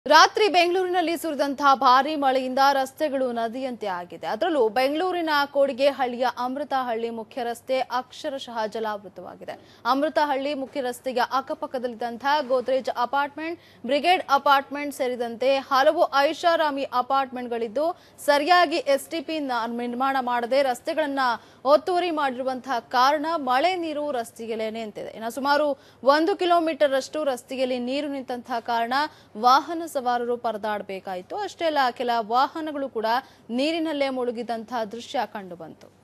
ರಾತ್ರಿ ಬೆಂಗಳೂರಿನಲ್ಲಿ ಸುರಿದಂತಹ ಭಾರೀ ಮಳೆಯಿಂದ ರಸ್ತೆಗಳು ನದಿಯಂತೆ ಆಗಿದೆ ಅದರಲ್ಲೂ ಬೆಂಗಳೂರಿನ ಕೋಡಿಗೆಹಳ್ಳಿಯ ಅಮೃತಹಳ್ಳಿ ಮುಖ್ಯ ರಸ್ತೆ ಅಕ್ಷರಶಃ ಜಲಾವೃತವಾಗಿದೆ ಅಮೃತಹಳ್ಳಿ ಮುಖ್ಯ ರಸ್ತೆಯ ಅಕ್ಕಪಕ್ಕದಲ್ಲಿದ್ದಂತಹ ಗೋದ್ರೇಜ್ ಅಪಾರ್ಟ್ಮೆಂಟ್ ಬ್ರಿಗೇಡ್ ಅಪಾರ್ಟ್ಮೆಂಟ್ ಸೇರಿದಂತೆ ಹಲವು ಐಷಾರಾಮಿ ಅಪಾರ್ಟ್ಮೆಂಟ್ಗಳಿದ್ದು ಸರಿಯಾಗಿ ಎಸ್ಟಿಪಿ ನಿರ್ಮಾಣ ಮಾಡದೆ ರಸ್ತೆಗಳನ್ನ ಒತ್ತುವರಿ ಮಾಡಿರುವಂತಹ ಕಾರಣ ಮಳೆ ನೀರು ರಸ್ತೆಗೆಲೆ ನಿಂತಿದೆ ಇನ್ನು ಸುಮಾರು ಒಂದು ಕಿಲೋಮೀಟರ್ ಅಷ್ಟು ರಸ್ತೆಯಲ್ಲಿ ನೀರು ನಿಂತಹ ಕಾರಣ ವಾಹನ ಸವಾರರು ಪರದಾಡಬೇಕಾಯಿತು ಅಷ್ಟೇ ಅಲ್ಲ ಕೆಲ ವಾಹನಗಳು ಕೂಡ ನೀರಿನಲ್ಲೇ ಮುಳುಗಿದಂತಹ ದೃಶ್ಯ ಕಂಡುಬಂತು